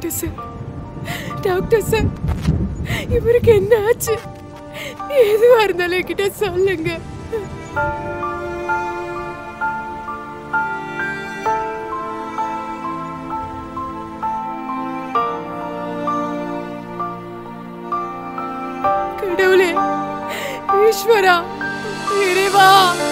doctor sir doctor sir இவருக்கு என்ன ஆச்சு எதுவா இருந்தாலும் என்கிட்ட சொல்லுங்க கடவுளே ஈஸ்வரா இறைவா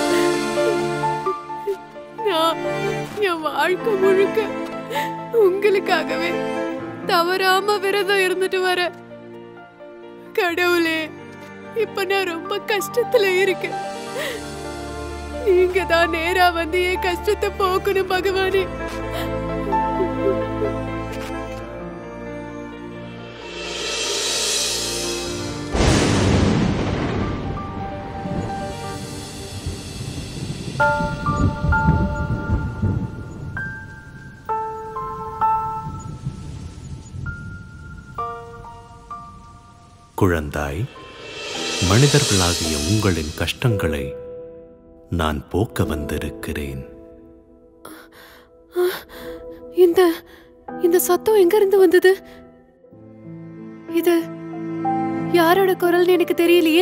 நான் என் வாழ்க்கை முழுக்க உங்களுக்காகவே தவறாம விரதம் இருந்துட்டு வரேன் கடவுளே இப்ப நான் ரொம்ப கஷ்டத்துல இருக்கேன் நீங்க தான் நேரா வந்து என் கஷ்டத்தை போக்கணும் பகவானே குழந்தாய் மனிதர்களாகிய உங்களின் கஷ்டங்களை நான் போக்க வந்திருக்கிறேன் இந்த இந்த சத்தம் எங்க இருந்து வந்தது இது யாரோட குரல்னு எனக்கு தெரியலையே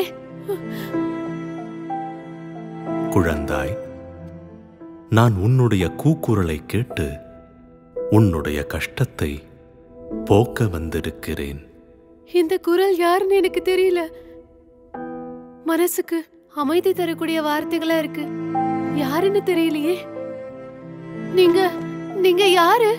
குழந்தாய் நான் உன்னுடைய கூக்குரலை கேட்டு உன்னுடைய கஷ்டத்தை போக்க வந்திருக்கிறேன் இந்த குரல் யாருன்னு எனக்கு தெரியல மனசுக்கு அமைதி தரக்கூடிய வார்த்தைகளா இருக்கு யாருன்னு தெரியலையே நீங்க நீங்க யாரு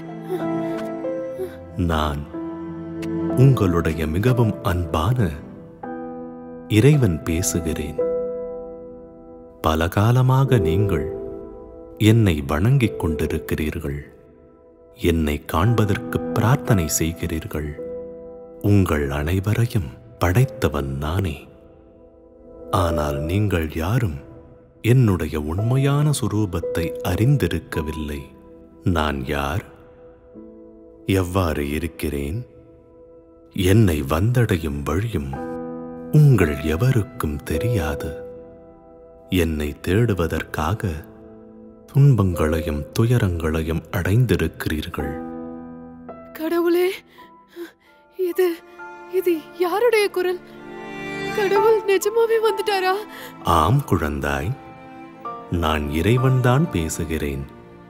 நான் உங்களுடைய மிகவும் அன்பான இறைவன் பேசுகிறேன் பல காலமாக நீங்கள் என்னை வணங்கிக் கொண்டிருக்கிறீர்கள் என்னை காண்பதற்கு பிரார்த்தனை செய்கிறீர்கள் உங்கள் அனைவரையும் படைத்தவன் நானே ஆனால் நீங்கள் யாரும் என்னுடைய உண்மையான சுரூபத்தை அறிந்திருக்கவில்லை நான் யார் எவ்வாறு இருக்கிறேன் என்னை வந்தடையும் வழியும் உங்கள் எவருக்கும் தெரியாது என்னை தேடுவதற்காக துன்பங்களையும் துயரங்களையும் அடைந்திருக்கிறீர்கள் கடவுளே இது இது யாருடைய குரல் கடவுள் நிஜமாவே வந்துட்டாரா ஆம் குழந்தாய் நான் இறைவன்தான் பேசுகிறேன்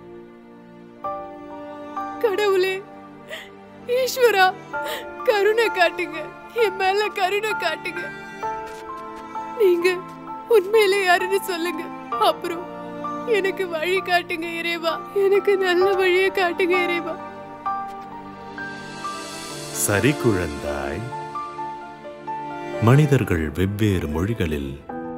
கடவுளே ஈஸ்வரா கருணை காட்டுங்க என் மேல கருணை காட்டுங்க நீங்க உண்மையிலே யாருன்னு சொல்லுங்க அப்புறம் எனக்கு வழி காட்டுங்க இறைவா எனக்கு நல்ல வழியை காட்டுங்க இறைவா சரி குழந்தாய் மனிதர்கள் வெவ்வேறு மொழிகளில்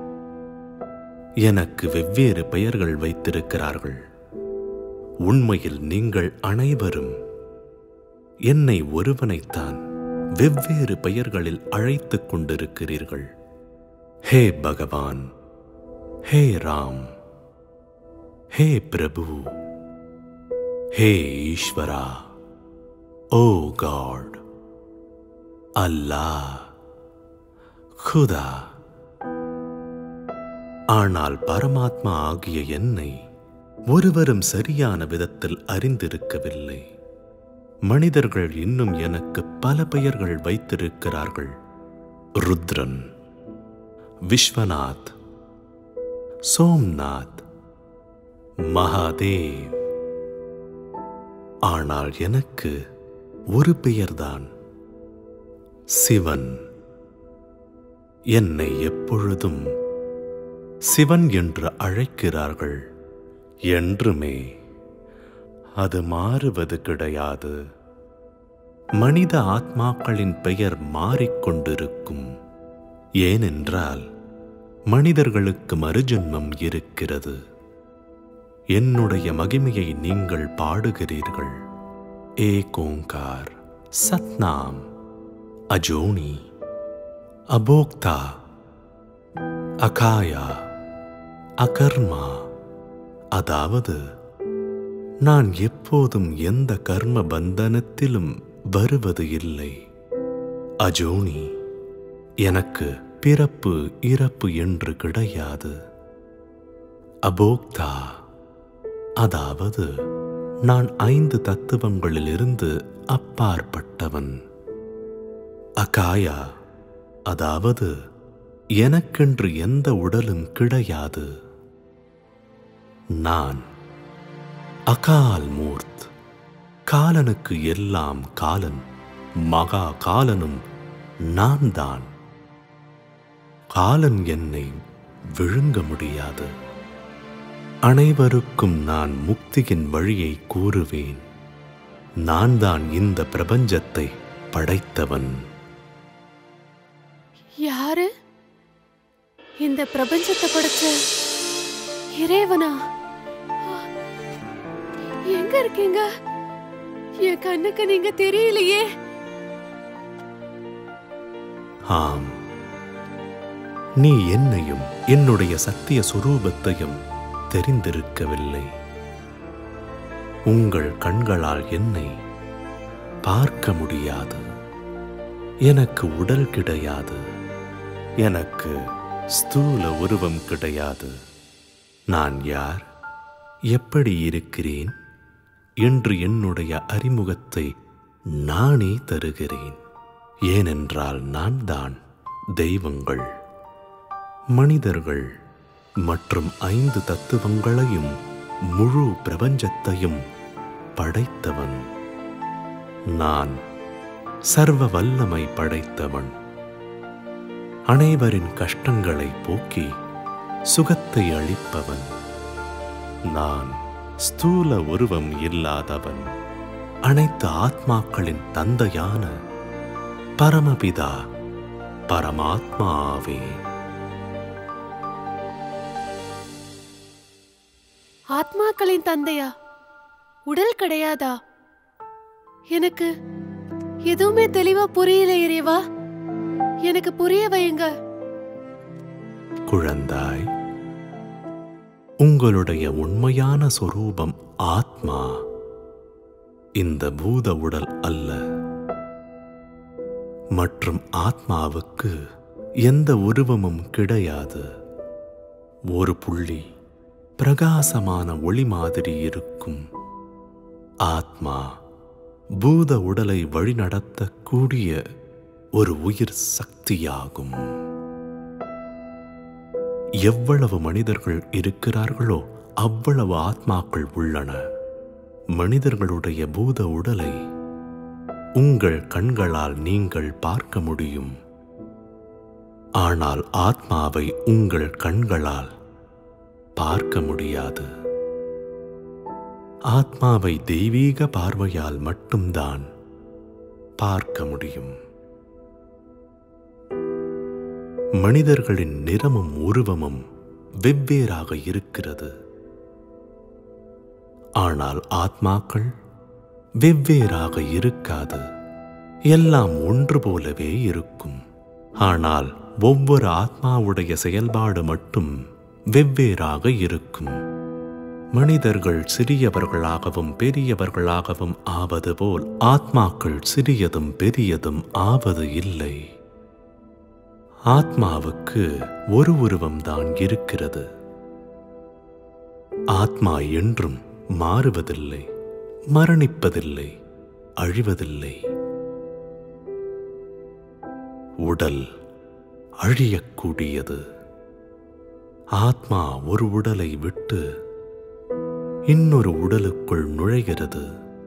எனக்கு வெவ்வேறு பெயர்கள் வைத்திருக்கிறார்கள் உண்மையில் நீங்கள் அனைவரும் என்னை ஒருவனைத்தான் வெவ்வேறு பெயர்களில் அழைத்துக் கொண்டிருக்கிறீர்கள் ஹே பகவான் ஹே ராம் ஹே பிரபு ஹே ஈஸ்வரா ஓ காட் அல்லாஹ் குதா ஆனால் பரமாத்மா ஆகிய என்னை ஒருவரும் சரியான விதத்தில் அறிந்திருக்கவில்லை மனிதர்கள் இன்னும் எனக்கு பல பெயர்கள் வைத்திருக்கிறார்கள் ருத்ரன் விஸ்வநாத் சோம்நாத் மகாதேவ் ஆனால் எனக்கு ஒரு பெயர்தான் சிவன் என்னை எப்பொழுதும் சிவன் என்று அழைக்கிறார்கள் என்றுமே அது மாறுவது கிடையாது மனித ஆத்மாக்களின் பெயர் மாறிக்கொண்டிருக்கும் ஏனென்றால் மனிதர்களுக்கு மறுஜன்மம் இருக்கிறது என்னுடைய மகிமையை நீங்கள் பாடுகிறீர்கள் ஏ கோங்கார் சத்நாம் அஜோனி அபோக்தா அகாயா அகர்மா அதாவது நான் எப்போதும் எந்த கர்ம பந்தனத்திலும் வருவது இல்லை அஜோனி எனக்கு பிறப்பு இறப்பு என்று கிடையாது அபோக்தா அதாவது நான் ஐந்து தத்துவங்களிலிருந்து அப்பாற்பட்டவன் அகாயா அதாவது எனக்கென்று எந்த உடலும் கிடையாது நான் அகால் மூர்த் காலனுக்கு எல்லாம் காலன் மகா காலனும் நான் தான் காலன் என்னை விழுங்க முடியாது அனைவருக்கும் நான் முக்தியின் வழியை கூறுவேன் நான் தான் இந்த பிரபஞ்சத்தை படைத்தவன் யாரு இந்த பிரபஞ்சத்தை படைச்ச இறைவனா எங்க இருக்கீங்க என் கண்ணுக்கு நீங்க தெரியலையே ஆம் நீ என்னையும் என்னுடைய சத்திய சுரூபத்தையும் தெரிந்திருக்கவில்லை உங்கள் கண்களால் என்னை பார்க்க முடியாது எனக்கு உடல் கிடையாது எனக்கு ஸ்தூல உருவம் கிடையாது நான் யார் எப்படி இருக்கிறேன் என்று என்னுடைய அறிமுகத்தை நானே தருகிறேன் ஏனென்றால் நான் தான் தெய்வங்கள் மனிதர்கள் மற்றும் ஐந்து தத்துவங்களையும் முழு பிரபஞ்சத்தையும் படைத்தவன் நான் சர்வ வல்லமை படைத்தவன் அனைவரின் கஷ்டங்களை போக்கி சுகத்தை அளிப்பவன் நான் ஸ்தூல உருவம் இல்லாதவன் அனைத்து ஆத்மாக்களின் தந்தையான பரமபிதா பரமாத்மாவே ஆத்மாக்களின் தந்தையா உடல் கிடையாதா எனக்கு எதுவுமே தெளிவா புரியல இறைவா எனக்கு புரிய வையுங்க குழந்தாய் உங்களுடைய உண்மையான சொரூபம் ஆத்மா இந்த பூத உடல் அல்ல மற்றும் ஆத்மாவுக்கு எந்த உருவமும் கிடையாது ஒரு புள்ளி பிரகாசமான ஒளி மாதிரி இருக்கும் ஆத்மா பூத உடலை வழிநடத்தக்கூடிய ஒரு உயிர் சக்தியாகும் எவ்வளவு மனிதர்கள் இருக்கிறார்களோ அவ்வளவு ஆத்மாக்கள் உள்ளன மனிதர்களுடைய பூத உடலை உங்கள் கண்களால் நீங்கள் பார்க்க முடியும் ஆனால் ஆத்மாவை உங்கள் கண்களால் பார்க்க முடியாது ஆத்மாவை தெய்வீக பார்வையால் மட்டும்தான் பார்க்க முடியும் மனிதர்களின் நிறமும் உருவமும் வெவ்வேறாக இருக்கிறது ஆனால் ஆத்மாக்கள் வெவ்வேறாக இருக்காது எல்லாம் ஒன்று போலவே இருக்கும் ஆனால் ஒவ்வொரு ஆத்மாவுடைய செயல்பாடு மட்டும் வெவ்வேறாக இருக்கும் மனிதர்கள் சிறியவர்களாகவும் பெரியவர்களாகவும் ஆவது போல் ஆத்மாக்கள் சிறியதும் பெரியதும் ஆவது இல்லை ஆத்மாவுக்கு ஒரு உருவம்தான் இருக்கிறது ஆத்மா என்றும் மாறுவதில்லை மரணிப்பதில்லை அழிவதில்லை உடல் அழியக்கூடியது ஆத்மா ஒரு உடலை விட்டு இன்னொரு உடலுக்குள் நுழைகிறது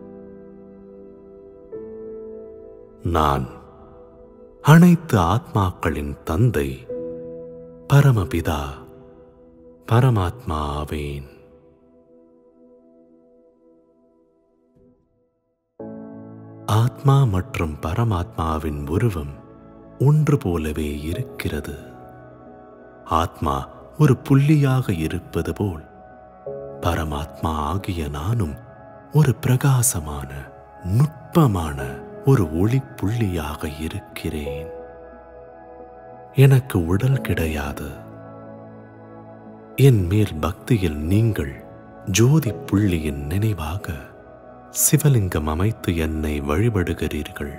நான் அனைத்து ஆத்மாக்களின் தந்தை பரமபிதா பரமாத்மா ஆவேன் ஆத்மா மற்றும் பரமாத்மாவின் உருவம் ஒன்று போலவே இருக்கிறது ஆத்மா ஒரு புள்ளியாக இருப்பது போல் பரமாத்மா ஆகிய நானும் ஒரு பிரகாசமான நுட்பமான ஒரு ஒளி புள்ளியாக இருக்கிறேன் எனக்கு உடல் கிடையாது என் மேல் பக்தியில் நீங்கள் ஜோதி புள்ளியின் நினைவாக சிவலிங்கம் அமைத்து என்னை வழிபடுகிறீர்கள்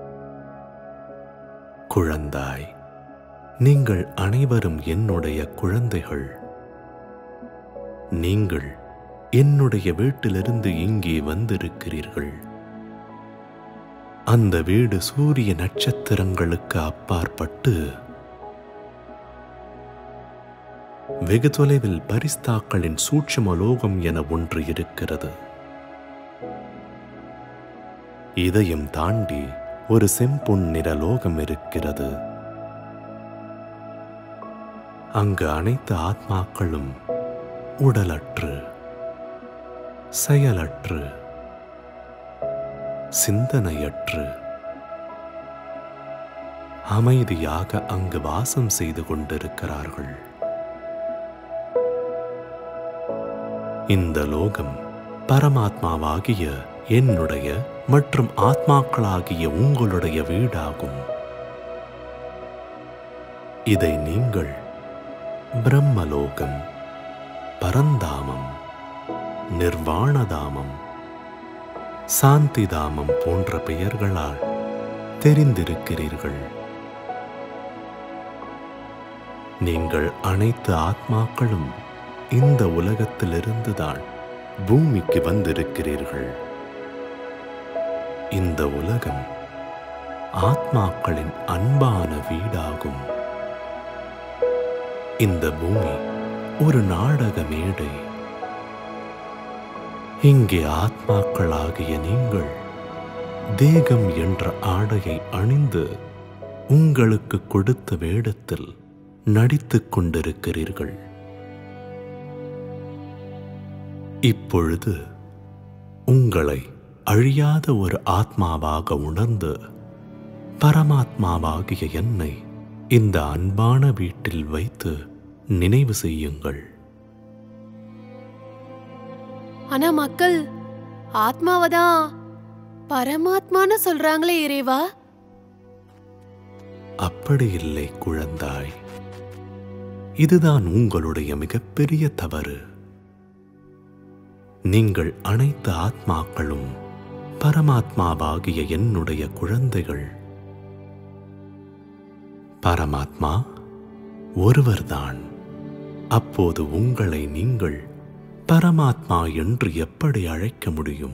குழந்தாய் நீங்கள் அனைவரும் என்னுடைய குழந்தைகள் நீங்கள் என்னுடைய வீட்டிலிருந்து இங்கே வந்திருக்கிறீர்கள் அந்த வீடு சூரிய நட்சத்திரங்களுக்கு அப்பாற்பட்டு வெகு தொலைவில் பரிஸ்தாக்களின் சூட்சும லோகம் என ஒன்று இருக்கிறது இதையும் தாண்டி ஒரு செம்பொன் நிற லோகம் இருக்கிறது அங்கு அனைத்து ஆத்மாக்களும் உடலற்று செயலற்று சிந்தனையற்று அமைதியாக அங்கு வாசம் செய்து கொண்டிருக்கிறார்கள் இந்த லோகம் பரமாத்மாவாகிய என்னுடைய மற்றும் ஆத்மாக்களாகிய உங்களுடைய வீடாகும் இதை நீங்கள் பிரம்மலோகம் பரந்தாமம் நிர்வாணதாமம் சாந்திதாமம் போன்ற பெயர்களால் தெரிந்திருக்கிறீர்கள் நீங்கள் அனைத்து ஆத்மாக்களும் இந்த உலகத்திலிருந்துதான் பூமிக்கு வந்திருக்கிறீர்கள் இந்த உலகம் ஆத்மாக்களின் அன்பான வீடாகும் இந்த பூமி ஒரு நாடக மேடை இங்கே ஆத்மாக்களாகிய நீங்கள் தேகம் என்ற ஆடையை அணிந்து உங்களுக்கு கொடுத்த வேடத்தில் நடித்துக் கொண்டிருக்கிறீர்கள் இப்பொழுது உங்களை அழியாத ஒரு ஆத்மாவாக உணர்ந்து பரமாத்மாவாகிய என்னை இந்த அன்பான வீட்டில் வைத்து நினைவு செய்யுங்கள் ஆனா மக்கள் ஆத்மாவதான் பரமாத்மான்னு சொல்றாங்களே இறைவா அப்படி இல்லை குழந்தாய் இதுதான் உங்களுடைய மிகப்பெரிய தவறு நீங்கள் அனைத்து ஆத்மாக்களும் பரமாத்மாவாகிய என்னுடைய குழந்தைகள் பரமாத்மா ஒருவர்தான் அப்போது உங்களை நீங்கள் பரமாத்மா என்று எப்படி அழைக்க முடியும்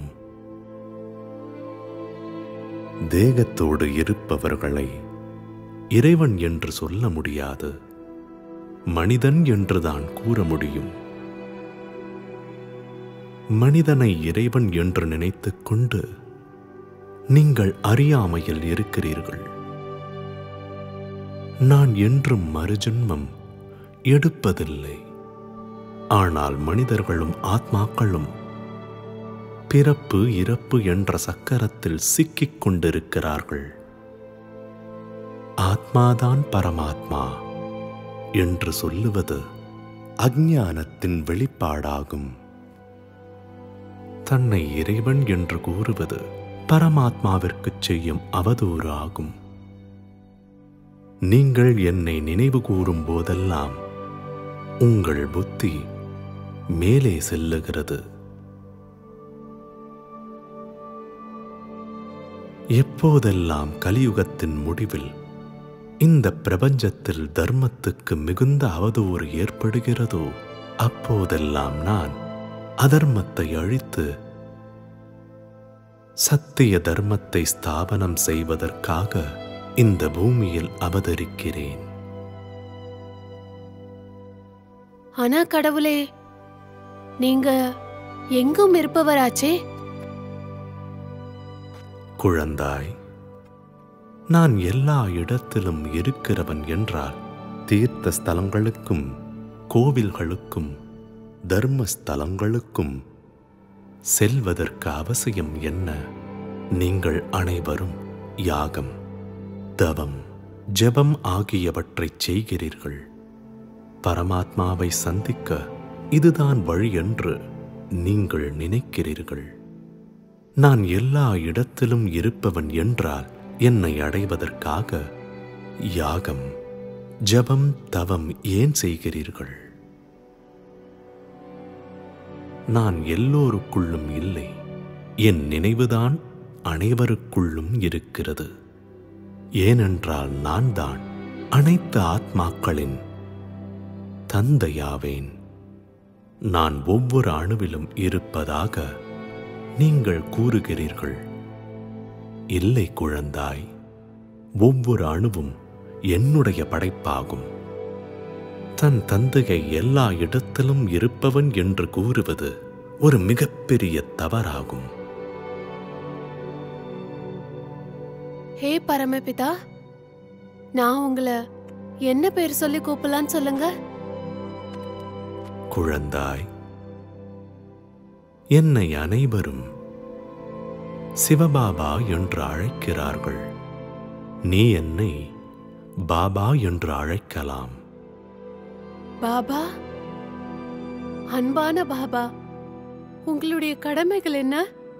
தேகத்தோடு இருப்பவர்களை இறைவன் என்று சொல்ல முடியாது மனிதன் என்றுதான் கூற முடியும் மனிதனை இறைவன் என்று நினைத்துக் கொண்டு நீங்கள் அறியாமையில் இருக்கிறீர்கள் நான் என்றும் மறுஜன்மம் எடுப்பதில்லை ஆனால் மனிதர்களும் ஆத்மாக்களும் பிறப்பு இறப்பு என்ற சக்கரத்தில் சிக்கிக் கொண்டிருக்கிறார்கள் ஆத்மாதான் பரமாத்மா என்று சொல்லுவது அஞ்ஞானத்தின் வெளிப்பாடாகும் தன்னை இறைவன் என்று கூறுவது பரமாத்மாவிற்கு செய்யும் அவதூறு ஆகும் நீங்கள் என்னை நினைவு கூறும் போதெல்லாம் உங்கள் புத்தி மேலே செல்லுகிறது எப்போதெல்லாம் கலியுகத்தின் முடிவில் இந்த பிரபஞ்சத்தில் தர்மத்துக்கு மிகுந்த அவதூறு ஏற்படுகிறதோ அப்போதெல்லாம் நான் அதர்மத்தை அழித்து சத்திய தர்மத்தை ஸ்தாபனம் செய்வதற்காக இந்த பூமியில் அவதரிக்கிறேன் ஆனா கடவுளே நீங்க எங்கும் இருப்பவராச்சே குழந்தாய் நான் எல்லா இடத்திலும் இருக்கிறவன் என்றால் தீர்த்த ஸ்தலங்களுக்கும் கோவில்களுக்கும் தர்மஸ்தலங்களுக்கும் செல்வதற்கு அவசியம் என்ன நீங்கள் அனைவரும் யாகம் தவம் ஜெபம் ஆகியவற்றைச் செய்கிறீர்கள் பரமாத்மாவை சந்திக்க இதுதான் வழி என்று நீங்கள் நினைக்கிறீர்கள் நான் எல்லா இடத்திலும் இருப்பவன் என்றால் என்னை அடைவதற்காக யாகம் ஜபம் தவம் ஏன் செய்கிறீர்கள் நான் எல்லோருக்குள்ளும் இல்லை என் நினைவுதான் அனைவருக்குள்ளும் இருக்கிறது ஏனென்றால் நான் தான் அனைத்து ஆத்மாக்களின் தந்தையாவேன் நான் ஒவ்வொரு அணுவிலும் இருப்பதாக நீங்கள் கூறுகிறீர்கள் இல்லை குழந்தாய் ஒவ்வொரு அணுவும் என்னுடைய படைப்பாகும் தன் தந்தையை எல்லா இடத்திலும் இருப்பவன் என்று கூறுவது ஒரு மிகப்பெரிய தவறாகும் ஹே பரமபிதா நான் உங்களை என்ன பேர் சொல்லி கூப்பிடலான்னு சொல்லுங்க குழந்தாய் என்னை அனைவரும் சிவபாபா என்று அழைக்கிறார்கள் நீ என்னை பாபா என்று அழைக்கலாம் பாபா அன்பான பாபா உங்களுடைய கடமைகள் என்ன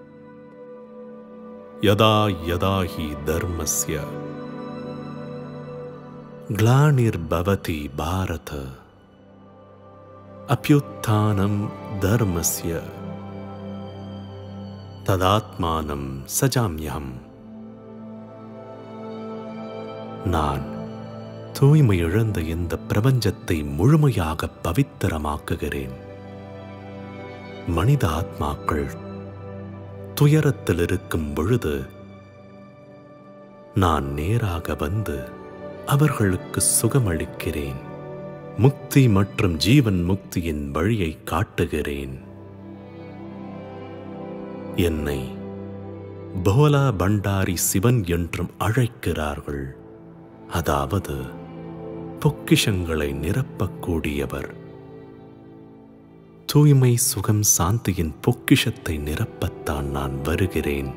யதா யதா ஹி தர்மஸ்ய ग्लानिर्भवति भारत अप्युत्थानं धर्मस्य ததாத்மானம் சஜாமியம் நான் தூய்மை இழந்த இந்த பிரபஞ்சத்தை முழுமையாக பவித்திரமாக்குகிறேன் மனித ஆத்மாக்கள் துயரத்தில் இருக்கும் பொழுது நான் நேராக வந்து அவர்களுக்கு சுகமளிக்கிறேன் முக்தி மற்றும் ஜீவன் முக்தியின் வழியை காட்டுகிறேன் என்னை போலா பண்டாரி சிவன் என்றும் அழைக்கிறார்கள் அதாவது பொக்கிஷங்களை நிரப்பக்கூடியவர் தூய்மை சுகம் சாந்தியின் பொக்கிஷத்தை நிரப்பத்தான் நான் வருகிறேன்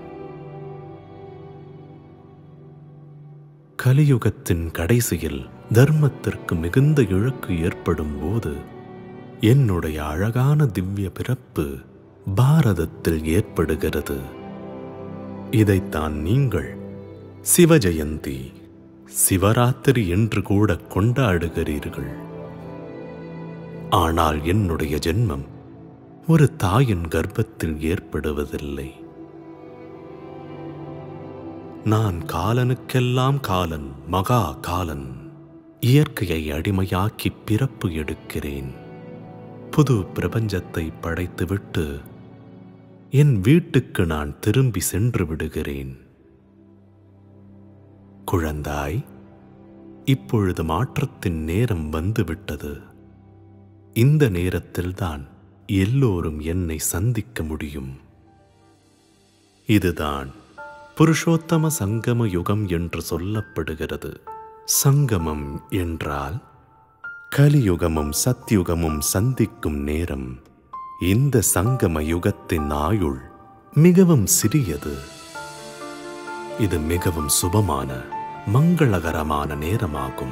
கலியுகத்தின் கடைசியில் தர்மத்திற்கு மிகுந்த இழக்கு ஏற்படும் போது என்னுடைய அழகான திவ்ய பிறப்பு பாரதத்தில் ஏற்படுகிறது இதைத்தான் நீங்கள் சிவஜெயந்தி சிவராத்திரி என்று கூட கொண்டாடுகிறீர்கள் ஆனால் என்னுடைய ஜென்மம் ஒரு தாயின் கர்ப்பத்தில் ஏற்படுவதில்லை நான் காலனுக்கெல்லாம் காலன் மகா காலன் இயற்கையை அடிமையாக்கி பிறப்பு எடுக்கிறேன் புது பிரபஞ்சத்தை படைத்துவிட்டு என் வீட்டுக்கு நான் திரும்பி சென்று விடுகிறேன் குழந்தாய் இப்பொழுது மாற்றத்தின் நேரம் வந்துவிட்டது இந்த நேரத்தில்தான் எல்லோரும் என்னை சந்திக்க முடியும் இதுதான் புருஷோத்தம சங்கம யுகம் என்று சொல்லப்படுகிறது சங்கமம் என்றால் கலியுகமும் சத்யுகமும் சந்திக்கும் நேரம் இந்த சங்கம யுகத்தின் ஆயுள் மிகவும் சிறியது இது மிகவும் சுபமான மங்களகரமான நேரமாகும்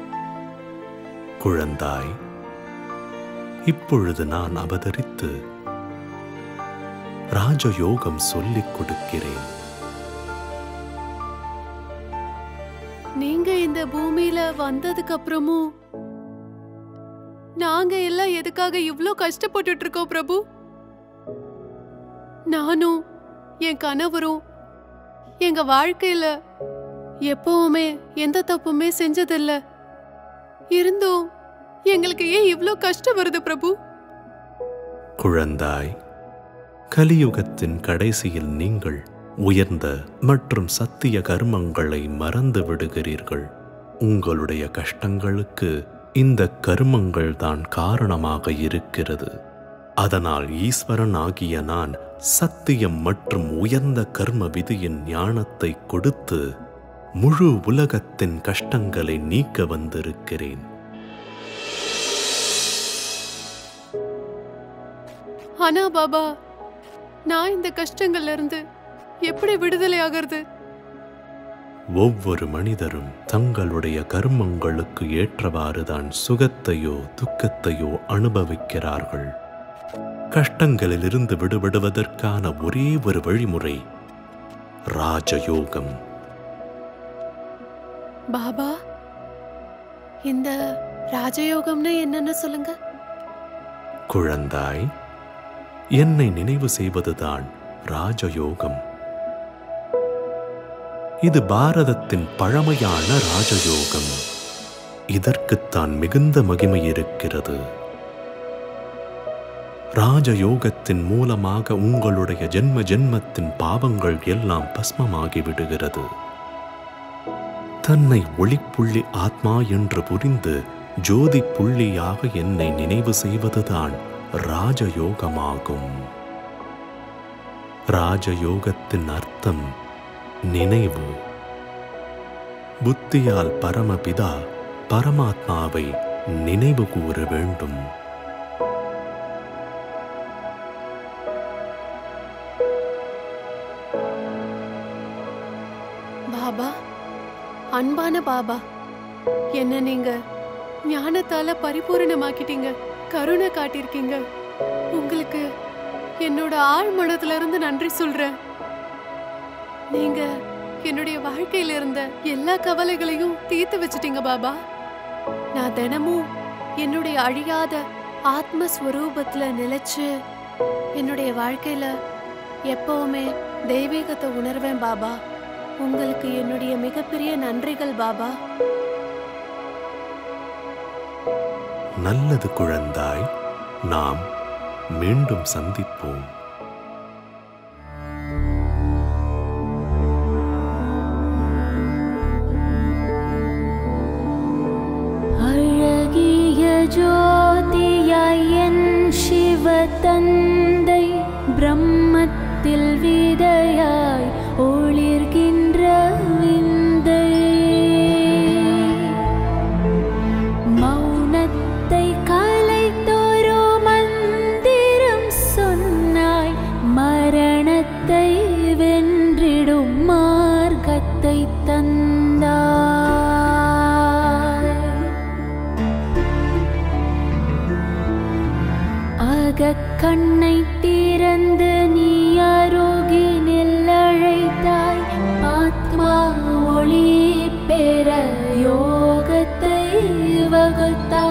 குழந்தாய் இப்பொழுது நான் அவதரித்து ராஜயோகம் சொல்லிக் கொடுக்கிறேன் நீங்க இந்த பூமியில வந்ததுக்கு அப்புறமும் நாங்க எல்லாம் எதுக்காக இவ்ளோ கஷ்டப்பட்டுட்டு இருக்கோம் பிரபு நானும் என் கணவரும் எங்க வாழ்க்கையில எப்பவுமே எந்த தப்புமே செஞ்சதில்ல இருந்தும் எங்களுக்கு ஏன் இவ்ளோ கஷ்டம் வருது பிரபு குழந்தாய் கலியுகத்தின் கடைசியில் நீங்கள் உயர்ந்த மற்றும் சத்திய கர்மங்களை மறந்து விடுகிறீர்கள் உங்களுடைய கஷ்டங்களுக்கு இந்த கர்மங்கள் தான் காரணமாக இருக்கிறது அதனால் ஈஸ்வரன் ஆகிய நான் சத்தியம் மற்றும் உயர்ந்த கர்ம விதியின் ஞானத்தை கொடுத்து முழு உலகத்தின் கஷ்டங்களை நீக்க வந்திருக்கிறேன் ஆனா பாபா நான் இந்த கஷ்டங்கள்ல இருந்து எப்படி விடுதலை ஆகிறது ஒவ்வொரு மனிதரும் தங்களுடைய கர்மங்களுக்கு ஏற்றவாறுதான் சுகத்தையோ துக்கத்தையோ அனுபவிக்கிறார்கள் கஷ்டங்களிலிருந்து விடுபடுவதற்கான ஒரே ஒரு வழிமுறை ராஜயோகம் பாபா இந்த ராஜயோகம்னா என்னன்னு சொல்லுங்க குழந்தாய் என்னை நினைவு செய்வதுதான் ராஜயோகம் இது பாரதத்தின் பழமையான ராஜயோகம் இதற்குத்தான் மிகுந்த மகிமை இருக்கிறது ராஜயோகத்தின் மூலமாக உங்களுடைய ஜென்ம ஜென்மத்தின் பாவங்கள் எல்லாம் பஸ்மமாகி விடுகிறது தன்னை ஒளிப்புள்ளி ஆத்மா என்று புரிந்து ஜோதி புள்ளியாக என்னை நினைவு செய்வதுதான் ராஜயோகமாகும் ராஜயோகத்தின் அர்த்தம் நினைவு புத்தியால் பரமபிதா பரமாத்மாவை நினைவு கூற வேண்டும் பாபா அன்பான பாபா என்ன நீங்க ஞானத்தால பரிபூரணமாக்கிட்டீங்க கருணை காட்டியிருக்கீங்க உங்களுக்கு என்னோட ஆழ் மனத்துல இருந்து நன்றி சொல்றேன் நீங்க என்னுடைய வாழ்க்கையில இருந்த எல்லா கவலைகளையும் தீர்த்து வச்சிட்டீங்க பாபா நான் தினமும் என்னுடைய அழியாத ஆத்மஸ்வரூபத்துல நிலைச்சு என்னுடைய வாழ்க்கையில எப்பவுமே தெய்வீகத்தை உணர்வேன் பாபா உங்களுக்கு என்னுடைய மிகப்பெரிய நன்றிகள் பாபா நல்லது குழந்தாய் நாம் மீண்டும் சந்திப்போம் அழகிய ஜோதியாய் என் சிவ தந்தை பிரம்மத்தில் விதையாய் ஒளிர்கின்ற விந்தை மௌனத்தை கலைத்தொரு மந்திரம் சொன்னாய் மரணத்தை வென்றிடும் மார்க்கத்தை தந்தாய் அகக்கண்ணை திறந்து நீ அருகினில் அழைத்தாய் ஆத்மா ஒளி பெற யோகத்தை வகுத்தாய்